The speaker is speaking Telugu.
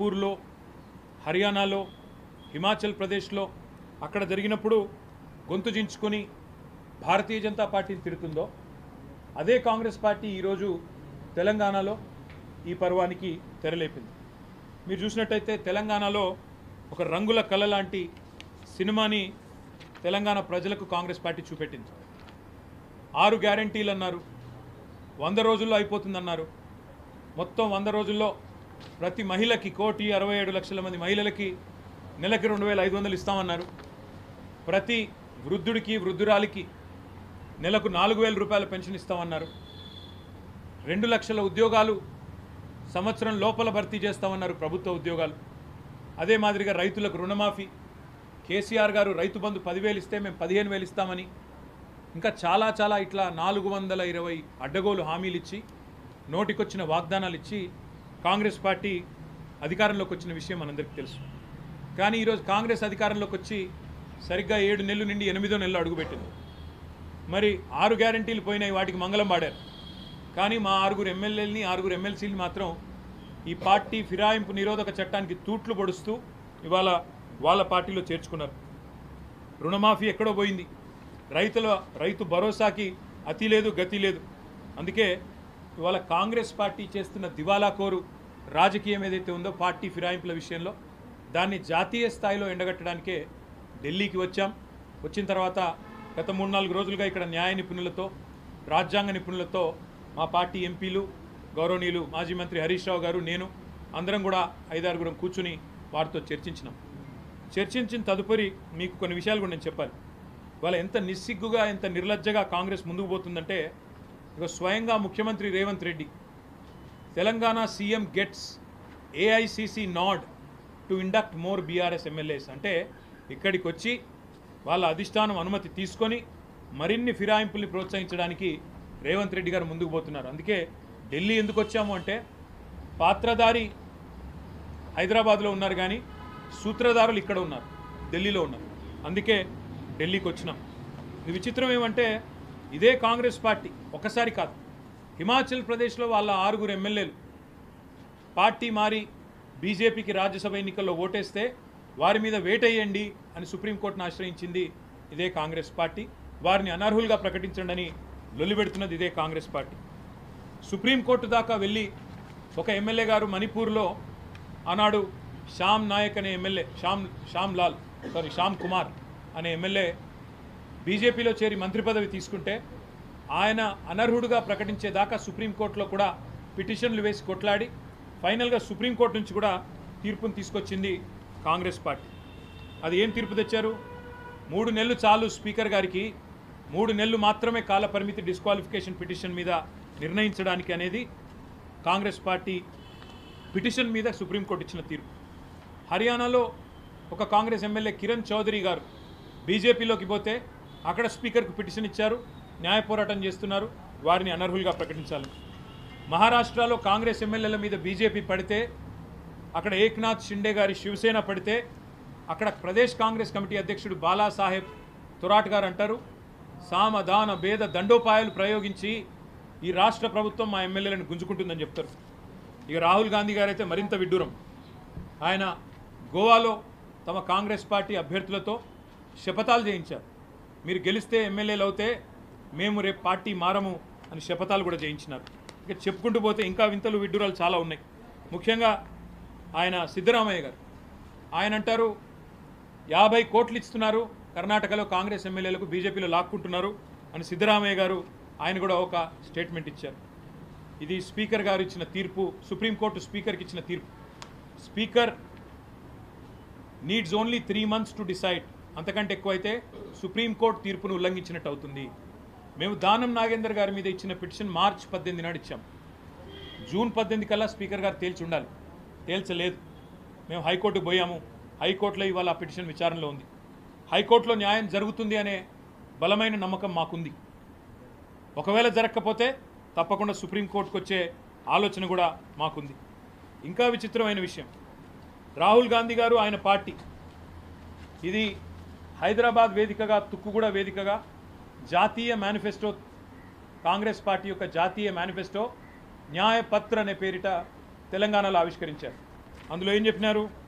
మణిపూర్లో హర్యానాలో హిమాచల్ ప్రదేశ్లో అక్కడ జరిగినప్పుడు గొంతు చించుకొని భారతీయ జనతా పార్టీని తిడుతుందో అదే కాంగ్రెస్ పార్టీ ఈరోజు తెలంగాణలో ఈ పర్వానికి తెరలేపింది మీరు చూసినట్టయితే తెలంగాణలో ఒక రంగుల కళ లాంటి సినిమాని తెలంగాణ ప్రజలకు కాంగ్రెస్ పార్టీ చూపెట్టింది ఆరు గ్యారంటీలు అన్నారు వంద రోజుల్లో అయిపోతుందన్నారు మొత్తం వంద రోజుల్లో ప్రతి మహిళకి కోటి అరవై ఏడు లక్షల మంది మహిళలకి నెలకి రెండు వేల ఐదు వందలు ఇస్తామన్నారు ప్రతి వృద్ధుడికి వృద్ధురాలికి నెలకు నాలుగు వేల రూపాయల పెన్షన్ ఇస్తామన్నారు రెండు లక్షల ఉద్యోగాలు సంవత్సరం లోపల భర్తీ చేస్తామన్నారు ప్రభుత్వ ఉద్యోగాలు అదే మాదిరిగా రైతులకు రుణమాఫీ కేసీఆర్ గారు రైతు బంధు పదివేలు ఇస్తే మేము పదిహేను వేలు ఇస్తామని ఇంకా చాలా చాలా ఇట్లా నాలుగు వందల ఇరవై అడ్డగోలు హామీలు ఇచ్చి నోటికొచ్చిన వాగ్దానాలు ఇచ్చి కాంగ్రెస్ పార్టీ అధికారంలోకి వచ్చిన విషయం మనందరికీ తెలుసు కానీ ఈరోజు కాంగ్రెస్ అధికారంలోకి వచ్చి సరిగ్గా ఏడు నెలలు నుండి ఎనిమిదో నెలలు అడుగుపెట్టింది మరి ఆరు గ్యారంటీలు పోయినాయి వాటికి మంగళం పాడారు కానీ మా ఆరుగురు ఎమ్మెల్యేలని ఆరుగురు ఎమ్మెల్సీలు మాత్రం ఈ పార్టీ ఫిరాయింపు నిరోధక చట్టానికి తూట్లు పొడుస్తూ ఇవాళ వాళ్ళ పార్టీలో చేర్చుకున్నారు రుణమాఫీ ఎక్కడో పోయింది రైతుల రైతు భరోసాకి అతి లేదు గతి లేదు అందుకే ఇవాళ కాంగ్రెస్ పార్టీ చేస్తున్న దివాలా కోరు రాజకీయం ఏదైతే ఉందో పార్టీ ఫిరాయింపుల విషయంలో దాన్ని జాతీయ స్థాయిలో ఎండగట్టడానికే ఢిల్లీకి వచ్చాం వచ్చిన తర్వాత గత మూడు నాలుగు రోజులుగా ఇక్కడ న్యాయ నిపుణులతో రాజ్యాంగ నిపుణులతో మా పార్టీ ఎంపీలు గౌరవనీయులు మాజీ మంత్రి హరీష్ రావు గారు నేను అందరం కూడా ఐదారుగురం కూర్చుని వారితో చర్చించినాం చర్చించిన తదుపరి మీకు కొన్ని విషయాలు కూడా నేను చెప్పాలి వాళ్ళ ఎంత నిస్సిగ్గుగా ఎంత నిర్లజ్జగా కాంగ్రెస్ ముందుకు పోతుందంటే ఇక స్వయంగా ముఖ్యమంత్రి Revanth Reddy Telangana CM gets AICC nod to induct more BRS MLAs అంటే ఇక్కడికి వచ్చి వాళ్ళ అధిష్టానం అనుమతి తీసుకొని మరిన్ని ఫిరాయింపుల్ని ప్రోత్సహించడానికి రేవంత్ రెడ్డి గారు ముందుకు పోతున్నారు అందుకే ఢిల్లీ ఎందుకు వచ్చాము అంటే పాత్రధారి హైదరాబాద్లో ఉన్నారు కానీ సూత్రధారులు ఇక్కడ ఉన్నారు ఢిల్లీలో ఉన్నారు అందుకే ఢిల్లీకి వచ్చినాం ఇది విచిత్రం ఏమంటే ఇదే కాంగ్రెస్ పార్టీ ఒకసారి కాదు హిమాచల్ ప్రదేశ్లో వాళ్ళ ఆరుగురు ఎమ్మెల్యేలు పార్టీ మారి బీజేపీకి రాజ్యసభ ఎన్నికల్లో ఓటేస్తే వారి మీద వేటేయండి అని సుప్రీంకోర్టును ఆశ్రయించింది ఇదే కాంగ్రెస్ పార్టీ వారిని అనర్హులుగా ప్రకటించండి అని లొల్లిపెడుతున్నది ఇదే కాంగ్రెస్ పార్టీ సుప్రీంకోర్టు దాకా వెళ్ళి ఒక ఎమ్మెల్యే గారు మణిపూర్లో ఆనాడు శ్యామ్ నాయక్ అనే ఎమ్మెల్యే శ్యామ్ శ్యామ్ లాల్ సారీ శ్యామ్ కుమార్ అనే ఎమ్మెల్యే బీజేపీలో చేరి మంత్రి పదవి తీసుకుంటే ఆయన అనర్హుడుగా ప్రకటించేదాకా సుప్రీంకోర్టులో కూడా పిటిషన్లు వేసి కొట్లాడి ఫైనల్గా సుప్రీంకోర్టు నుంచి కూడా తీర్పును తీసుకొచ్చింది కాంగ్రెస్ పార్టీ అది ఏం తీర్పు తెచ్చారు మూడు నెలలు చాలు స్పీకర్ గారికి మూడు నెలలు మాత్రమే కాల పరిమితి డిస్క్వాలిఫికేషన్ పిటిషన్ మీద నిర్ణయించడానికి అనేది కాంగ్రెస్ పార్టీ పిటిషన్ మీద సుప్రీంకోర్టు ఇచ్చిన తీర్పు హర్యానాలో ఒక కాంగ్రెస్ ఎమ్మెల్యే కిరణ్ చౌదరి గారు బీజేపీలోకి పోతే అక్కడ స్పీకర్కు పిటిషన్ ఇచ్చారు న్యాయ పోరాటం చేస్తున్నారు వారిని అనర్హులుగా ప్రకటించాలి మహారాష్ట్రలో కాంగ్రెస్ ఎమ్మెల్యేల మీద బీజేపీ పడితే అక్కడ ఏక్నాథ్ షిండే గారి శివసేన పడితే అక్కడ ప్రదేశ్ కాంగ్రెస్ కమిటీ అధ్యక్షుడు బాలాసాహెబ్ తొరాట్ గారు అంటారు సామధాన భేద దండోపాయాలు ప్రయోగించి ఈ రాష్ట్ర ప్రభుత్వం మా ఎమ్మెల్యేలను గుంజుకుంటుందని చెప్తారు ఇక రాహుల్ గాంధీ గారు అయితే మరింత విడ్డూరం ఆయన గోవాలో తమ కాంగ్రెస్ పార్టీ అభ్యర్థులతో శపథాలు చేయించారు మీరు గెలిస్తే ఎమ్మెల్యేలు అవుతే మేము రేపు పార్టీ మారము అని శపథాలు కూడా చేయించినారు ఇక చెప్పుకుంటూ పోతే ఇంకా వింతలు విడ్డూరాలు చాలా ఉన్నాయి ముఖ్యంగా ఆయన సిద్ధరామయ్య గారు ఆయన అంటారు యాభై కోట్లు ఇస్తున్నారు కర్ణాటకలో కాంగ్రెస్ ఎమ్మెల్యేలకు బీజేపీలో లాక్కుంటున్నారు అని సిద్ధరామయ్య గారు ఆయన కూడా ఒక స్టేట్మెంట్ ఇచ్చారు ఇది స్పీకర్ గారు ఇచ్చిన తీర్పు సుప్రీంకోర్టు స్పీకర్కి ఇచ్చిన తీర్పు speaker needs only three months to decide అంతకంటే ఎక్కువైతే సుప్రీంకోర్టు తీర్పును ఉల్లంఘించినట్టు అవుతుంది మేము దానం నాగేందర్ గారి మీద ఇచ్చిన పిటిషన్ మార్చ్ పద్దెనిమిది నాడు ఇచ్చాం జూన్ పద్దెనిమిది కల్లా స్పీకర్ గారు తేల్చి ఉండాలి తేల్చలేదు మేము హైకోర్టుకు పోయాము హైకోర్టులో ఇవాళ ఆ పిటిషన్ విచారణలో ఉంది హైకోర్టులో న్యాయం జరుగుతుంది అనే బలమైన నమ్మకం మాకుంది ఒకవేళ జరగకపోతే తప్పకుండా సుప్రీంకోర్టుకు వచ్చే ఆలోచన కూడా మాకుంది ఇంకా విచిత్రమైన విషయం రాహుల్ గాంధీ గారు ఆయన పార్టీ ఇది హైదరాబాద్ వేదికగా తుక్కుగూడ వేదికగా జాతీయ మేనిఫెస్టో కాంగ్రెస్ పార్టీ యొక్క జాతీయ మేనిఫెస్టో న్యాయపత్ర అనే పేరిట తెలంగాణలో ఆవిష్కరించారు అందులో ఏం చెప్పినారు